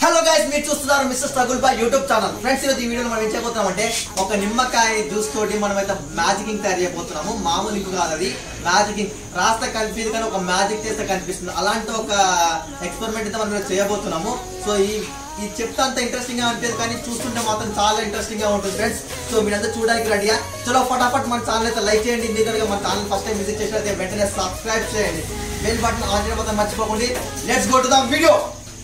Hello guys మీరు చూస్తున్నారు mister struggle by YouTube channel friends ఈరోజు ఈ వీడియోలో మనం ఏం చేయబోతున్నాం అంటే ఒక నిమ్మకాయ జ్యూస్ తోటి మనం అయితే మ్యాజికింగ్ తయారు చేయబోతున్నాము మామూలు ఇంకు కాదు అది మ్యాజికింగ్ రాస్తే కనిపించదు కానీ ఒక మ్యాజిక్ చేస్తే కనిపిస్తుంది అలాంటి ఒక ఎక్స్పెరిమెంట్ అయితే మనం ఈరోజు చేయబోతున్నాము సో ఈ ఈ చెప్తే అంత ఇంట్రెస్టింగ్ గా అనిపించదు కానీ చూస్తుంటే మాత్రం చాలా ఇంట్రెస్టింగ్ గా ఉంటుంది ఫ్రెండ్స్ సో మీరంతా చూడడానికి రెడీయా చలో ఫటాఫట్ మన ఛానల్ అయితే లైక్ చేయండి మీరు కనుక మన ఛానల్ ఫస్ట్ టైం విజిట్ చేసినట్లయితే వెంటనే సబ్స్క్రైబ్ చేయండి బెల్ బటన్ ఆన్ చేయడం మాత్రం మర్చిపోకండి let's go to the video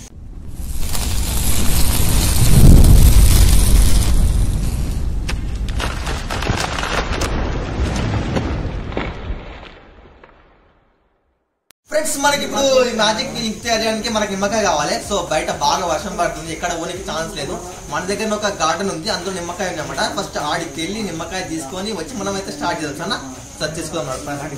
friends మనకి ఇప్పుడు ఈ మ్యాజిక్ ఇంక్ చేయడానికి మనకి నిమ్మకాయ కావాలి సో బయట బాగా వర్షం పడుతుంది ఎక్కడ పోనీకి ఛాన్స్ లేదు మన దగ్గర ఒక గార్డెన్ ఉంది అందులో నిమ్మకాయ ఉంది అనమాట ఫస్ట్ ఆడికి వెళ్ళి నిమ్మకాయ తీసుకొని వచ్చి మనం అయితే స్టార్ట్ చేద్దాం అన్న సర్చ్ చేసుకున్నాం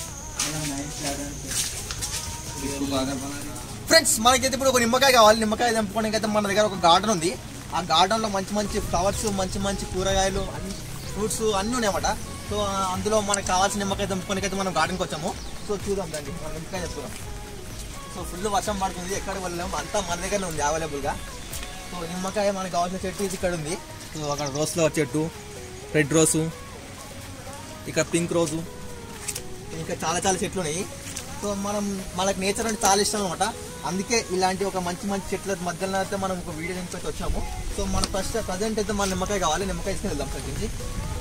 ఫ్రెండ్స్ మనకైతే ఇప్పుడు ఒక నిమ్మకాయ కావాలి నిమ్మకాయ తెంపుకోవడానికి అయితే మన దగ్గర ఒక గార్డెన్ ఉంది ఆ గార్డెన్ లో మంచి మంచి ఫ్లవర్స్ మంచి మంచి కూరగాయలు అన్ని ఫ్రూట్స్ అన్ని ఉన్నాయన్నమాట సో ఆ, అందులో మనకు కావాల్సిన నిమ్మకాయ తెంపుకోనికి అయితే మనం గార్డెన్కి వచ్చాము సో చూద్దాం రండి మనం నిమ్మకాయ తెంపుదాం సో ఫుల్ వర్షం పడుతుంది ఎక్కడ వెళ్ళాము అంతా మన దగ్గరనే ఉంది అవైలబుల్గా సో నిమ్మకాయ మనకు కావాల్సిన చెట్టు ఇది ఇక్కడ ఉంది సో అక్కడ రోజ్ ఫ్లవర్ చెట్టు రెడ్ రోజు ఇక్కడ పింక్ రోజు ఇంకా చాలా చాలా చెట్లు ఉన్నాయి సో మనం మనకు నేచర్ అంటే చాలా ఇష్టం అనమాట అందుకే ఇలాంటి ఒక మంచి మంచి చెట్ల మధ్యలో అయితే మనం ఒక వీడియో నింపి వచ్చాము సో మన ఫస్ట్ ప్రజెంట్ అయితే మన నిమ్మకాయ కావాలి నిమ్మకాయ తీసుకుని వెళ్దాం ప్రతి నుంచి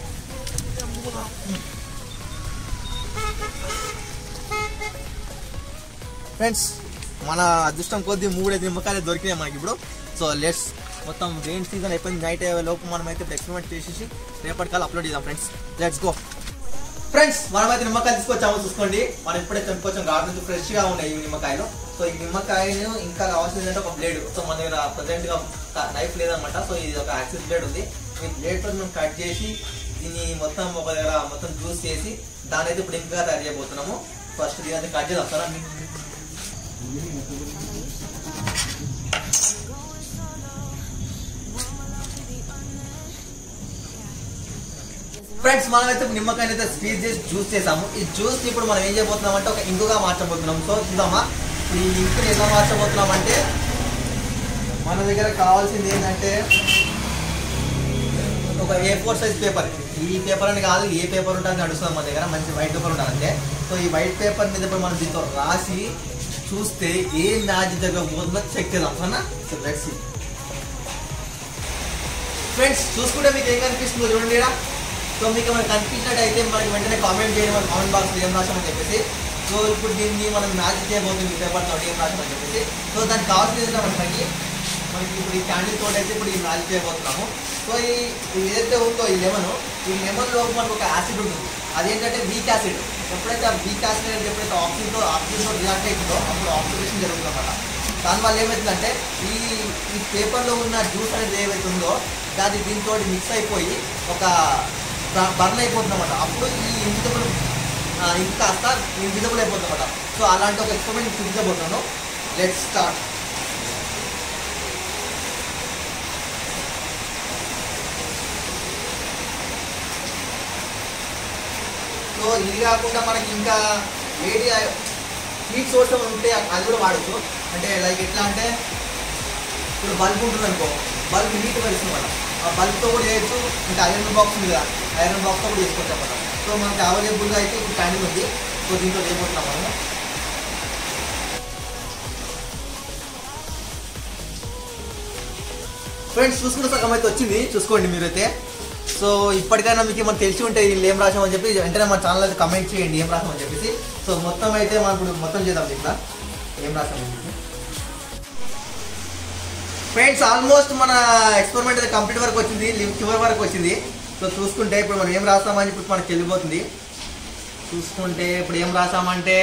ఫ్రెండ్స్ మన అదృష్టం కొద్ది మూడైదు నిమ్మకాయలు దొరికినాయి మనకి ఇప్పుడు సో లెట్స్ మొత్తం రెయిన్ సీజన్ అయిపోయింది నైట్ అయ్యే లోపు మనం అయితే ఇప్పుడు ఎక్స్పెరిమెంట్ చేసేసి రేపటికాలు అప్లోడ్ చేద్దాం ఫ్రెండ్స్ లెట్స్ గో ఫ్రెండ్స్ మనమైతే నిమ్మకాయలు తీసుకొచ్చాము చూసుకోండి మనం ఇప్పుడే తెంపుకొచ్చాం గార్డెన్ నుంచి ఫ్రెష్ గా ఉన్నాయి ఈ నిమ్మకాయలు సో ఈ నిమ్మకాయను ఇంకా కావాల్సింది అంటే ఒక బ్లేడ్ సో మన దగ్గర ప్రజెంట్ గా నైఫ్ లేదనమాట సో ఇది ఒక యాక్సిస్ బ్లేడ్ ఉంది ఈ బ్లేడ్ తో మనం కట్ చేసి దీన్ని మొత్తం ఒక దగ్గర మొత్తం జ్యూస్ చేసి దాని అయితే ఇప్పుడు ఇంకా తయారు చేయబోతున్నాము ఫస్ట్ దీని అయితే కట్ చేద్దాం సార్ ఫ్రెండ్స్ మనం అయితే నిమ్మకాయని అయితే స్క్వీజ్ చేసి జ్యూస్ చేసాము ఈ జ్యూస్ ఇప్పుడు మనం ఏం చేయబోతున్నాం అంటే ఒక ఇంకుగా మార్చబోతున్నాం సో చూద్దామా ఇప్పుడు ఈ ఇంకుని ఎలా మార్చబోతున్నాం అంటే మన దగ్గర కావాల్సింది ఏంటంటే ఒక ఏ ఫోర్ సైజ్ పేపర్ ఈ పేపర్ అని కాదు ఏ పేపర్ ఉంటుంది నడుస్తుంది మన దగ్గర మంచి వైట్ పేపర్ ఉంటుంది అంతే సో ఈ వైట్ పేపర్ మీద ఇప్పుడు మనం దీంతో రాసి చూస్తే ఏ మ్యాజిక్ దగ్గర పోతుందో చెక్ చేద్దాం సరేనా సో లెట్స్ ఫ్రెండ్స్ చూసుకుంటే మీకు ఏం కనిపిస్తుందో చూడండి ఈడ. సో మీకు మనకి కనిపించినట్టు అయితే మనకి వెంటనే కామెంట్ చేయండి మన కామెంట్ బాక్స్ ఏం రాసామని చెప్పేసి సో ఇప్పుడు దీన్ని మనం మ్యాజిక్ చేయబోతుంది పేపర్ తోటి ఏం రాసామని చెప్పేసి సో దానికి కావాల్సింది ఏంటంటే మనకి మనకి ఇప్పుడు ఈ క్యాండిల్ తోటి అయితే ఇప్పుడు ఈ మ్యాజిక్ చేయబోతున్నాము సో ఈ ఇది ఏదైతే ఉందో ఈ లెమన్ ఈ లెమన్ లో మనకు ఒక యాసిడ్ ఉంటుంది అదేంటంటే వీక్ యాసిడ్ ఎప్పుడైతే ఆ వీక్ యాసిడ్ అనేది ఎప్పుడైతే ఆక్సిజన్తో ఆక్సిజన్తో రియాక్ట్ అవుతుందో అప్పుడు ఆక్సిడేషన్ జరుగుతుంది అన్నమాట దానివల్ల ఏమవుతుందంటే ఈ ఈ పేపర్లో ఉన్న జ్యూస్ అనేది ఏవైతే ఉందో దాన్ని దీంతో మిక్స్ అయిపోయి ఒక బర్న్ అయిపోతుంది అనమాట అప్పుడు ఈ ఇన్విజిబుల్ ఇంక కాస్త ఇన్విజిబుల్ అయిపోతుంది అనమాట సో అలాంటి ఒక ఎక్స్పెరిమెంట్ చూపించబోతున్నాను లెట్ స్టార్ట్ సో ఇది కాకుండా మనకి ఇంకా వేడి హీట్ సోర్స్ ఉంటే అది కూడా వాడచ్చు అంటే లైక్ ఎట్లా అంటే ఇప్పుడు బల్బ్ ఉంటుంది అనుకో బల్బ్ హీట్ వస్తుంది మనం ఆ బల్బ్తో కూడా చేయొచ్చు ఇంకా ఐరన్ బాక్స్ ఉంది కదా ఐరన్ బాక్స్తో కూడా చేసుకోవచ్చు అన్నమాట సో మనకి అవైలబుల్గా అయితే ఇప్పుడు క్యాండిల్ ఉంది సో దీంతో చేయబోతున్నాం మనం ఫ్రెండ్స్ చూసుకుంటే సగం అయితే వచ్చింది చూసుకోండి మీరైతే సో ఇప్పటికైనా మీకు మనం తెలిసి ఉంటే వీళ్ళు ఏం రాసామని చెప్పి వెంటనే మన ఛానల్ అయితే కమెంట్ చేయండి ఏం రాసామని చెప్పేసి సో మొత్తం అయితే మనం ఇప్పుడు మొత్తం చేద్దాం ఇక్కడ ఏం రాసామని చెప్పి ఫ్రెండ్స్ ఆల్మోస్ట్ మన ఎక్స్పెరిమెంట్ అయితే కంప్లీట్ వరకు వచ్చింది లి- చివరి వరకు వచ్చింది సో చూసుకుంటే ఇప్పుడు మనం ఏం రాసామని ఇప్పుడు మనకి వెళ్ళిపోతుంది చూసుకుంటే ఇప్పుడు ఏం రాసామంటే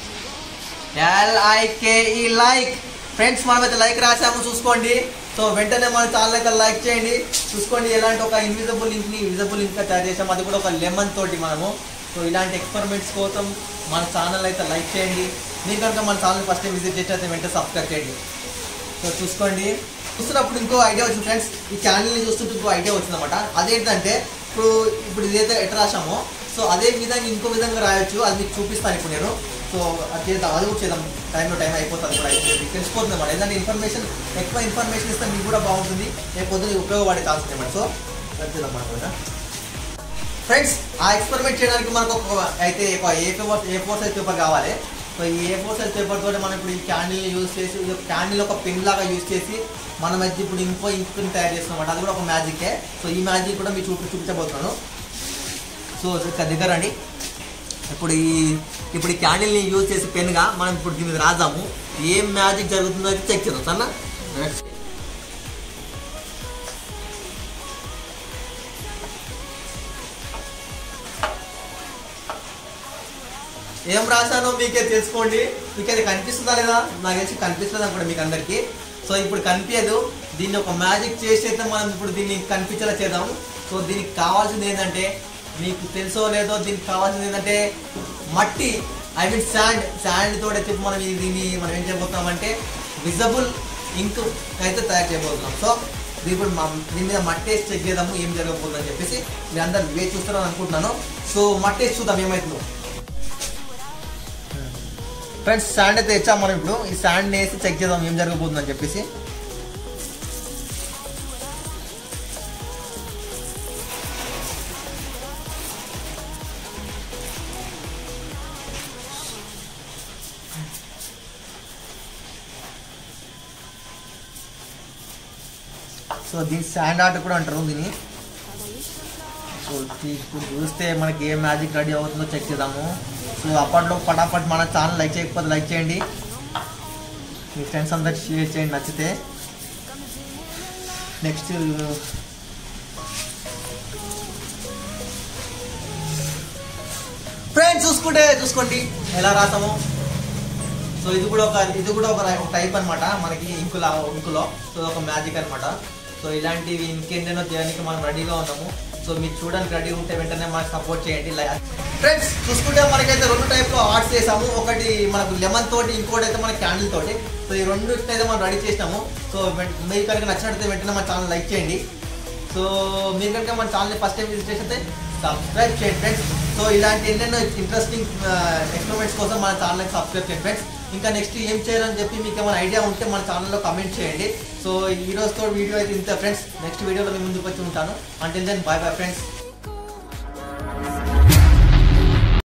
ఎల్ఐకేఈ లైక్ ఫ్రెండ్స్ మనమైతే లైక్ రాసాము చూసుకోండి సో వెంటనే మన ఛానల్ అయితే లైక్ చేయండి చూసుకోండి ఎలాంటి ఒక ఇన్విజిబుల్ ఇంక్ ని విజిబుల్ ఇంక్ తయారు చేసాము అది కూడా ఒక లెమన్ తోటి మనము సో ఇలాంటి ఎక్స్పెరిమెంట్స్ కోసం మన ఛానల్ అయితే లైక్ చేయండి మీరు కనుక మన ఛానల్ ఫస్ట్ టైం విజిట్ చేస్తే వెంటనే సబ్స్క్రైబ్ చేయండి సో చూసుకోండి చూస్తున్నప్పుడు ఇంకో ఐడియా వచ్చింది ఫ్రెండ్స్ ఈ ఛానల్ని చూస్తుంటే ఇంకో ఐడియా వచ్చింది అనమాట అదేంటంటే ఇప్పుడు ఇప్పుడు ఇదైతే ఎట్లా రాసామో సో అదే విధంగా ఇంకో విధంగా రాయొచ్చు అది మీకు చూపిస్తాను ఇప్పుడు నేను సో అది చేద్దాం అది కూడా చేద్దాం టైంలో టైం అయిపోతుంది కూడా అయిపోతుంది తెలిసిపోతుంది అన్నమాట ఏంటంటే ఇన్ఫర్మేషన్ ఎక్కువ ఇన్ఫర్మేషన్ ఇస్తే మీకు కూడా బాగుంటుంది లేకపోతే ఉపయోగపడే ఛాన్స్ ఉంది అన్నమాట సో అది చేద్దాం అనమాట ఫ్రెండ్స్ ఆ ఎక్స్పెరిమెంట్ చేయడానికి మనకు ఒక అయితే ఒక A paper A four size paper కావాలి సో ఈ ఏ ఫోర్ సైజ్ పేపర్ తోటి మనం ఇప్పుడు ఈ క్యాండిల్ యూజ్ చేసి ఈ క్యాండిల్ ఒక పెన్ లాగా యూజ్ చేసి మనం అయితే ఇప్పుడు ఇంకో ఇంక్ తయారు చేస్తున్నాం అది కూడా ఒక మ్యాజికే సో ఈ మ్యాజిక్ కూడా మీకు చూపి చూపించబోతున్నాను సో ఇక్కడ దగ్గర రండి ఇప్పుడు ఈ ఇప్పుడు ఈ క్యాండిల్ని యూజ్ చేసి పెన్గా మనం ఇప్పుడు దీని మీద రాద్దాము ఏం మ్యాజిక్ జరుగుతుందో అయితే చెక్ చేద్దాం సరేనా ఏం రాశానో మీకే తెలుసుకోండి మీకు అది కనిపిస్తుందా లేదా నాకు తెలిసి కనిపిస్తుంది అనుకోండి మీకు అందరికీ సో ఇప్పుడు కనిపించదు దీన్ని ఒక మ్యాజిక్ చేసి అయితే మనం ఇప్పుడు దీన్ని కనిపించేలా చేద్దాం సో దీనికి కావాల్సింది ఏంటంటే మీకు తెలుసో లేదో దీనికి కావాల్సింది ఏంటంటే మట్టి ఐ మీన్ శాండ్ శాండ్ తోటి చెప్పి మనం ఇది- దీన్ని మనం ఏం చేయబోతున్నాం అంటే విజబుల్ ఇంక్ అయితే తయారు చేయబోతున్నాం సో దీని ఇప్పుడు మా- దీని మీద మట్టి వేసి చెక్ చేద్దాము ఏం జరగబోతుందని చెప్పేసి మీరు అందరు వేచి చూస్తారని అనుకుంటున్నాను సో మట్టి వేసి చూద్దాం ఏమవుతుందో ఫ్రెండ్స్ శాండ్ అయితే తెచ్చాం మనం ఇప్పుడు ఈ శాండ్ వేసి చెక్ చేద్దాం ఏం జరగబోతుందని చెప్పేసి సో దీని శాండ్ ఆర్ట్ కూడా అంటారు దీన్ని సో ఇది ఇప్పుడు చూస్తే మనకి ఏ మ్యాజిక్ రెడీ అవుతుందో చెక్ చేద్దాము సో అప్పట్లో ఫటాఫట్ మన ఛానల్ లైక్ చేయకపోతే లైక్ చేయండి మీ ఫ్రెండ్స్ అందరికి షేర్ చేయండి నచ్చితే నెక్స్ట్ ఫ్రెండ్స్ చూసుకుంటే చూసుకోండి ఎలా రాసాము సో ఇది కూడా ఒక ఇది కూడా ఒక టైప్ అన్నమాట మనకి ఇంకులా ఇంకులో సో ఒక మ్యాజిక్ అన్నమాట సో ఇలాంటివి ఇంకెన్నెన్నో చేయడానికి మనం రెడీగా ఉన్నాము సో మీరు చూడడానికి రెడీ ఉంటే వెంటనే మనకు సపోర్ట్ చేయండి ఫ్రెండ్స్ చూసుకుంటే మనకైతే రెండు టైప్ లో ఆర్ట్స్ చేసాము ఒకటి మనకు లెమన్ తోటి ఇంకోటి అయితే మన క్యాండిల్ తోటి సో ఈ రెండు అయితే మనం రెడీ చేసినాము సో వెం- మీకు కనుక నచ్చినట్లయితే వెంటనే మన ఛానల్ లైక్ చేయండి సో మీరు కనుక మన ఛానల్ని ఫస్ట్ టైం విజిట్ చేస్తే సబ్స్క్రైబ్ చేయండి ఫ్రెండ్స్ సో ఇలాంటి ఎన్నెన్నో ఇంట్రెస్టింగ్ ఎక్స్పెరిమెంట్స్ కోసం మన ఛానల్కి సబ్స్క్రైబ్ చేయండి ఫ్రెండ్స్ ఇంకా నెక్స్ట్ ఏం చేయాలని చెప్పి మీకు ఏమైనా ఐడియా ఉంటే మన ఛానల్లో కమెంట్ చేయండి సో ఈ రోజుతో వీడియో అయితే ఇంత ఫ్రెండ్స్ నెక్స్ట్ వీడియోలో మీ ముందుకు వచ్చి ఉంటాను అంటే దెన్ బాయ్ బాయ్ ఫ్రెండ్స్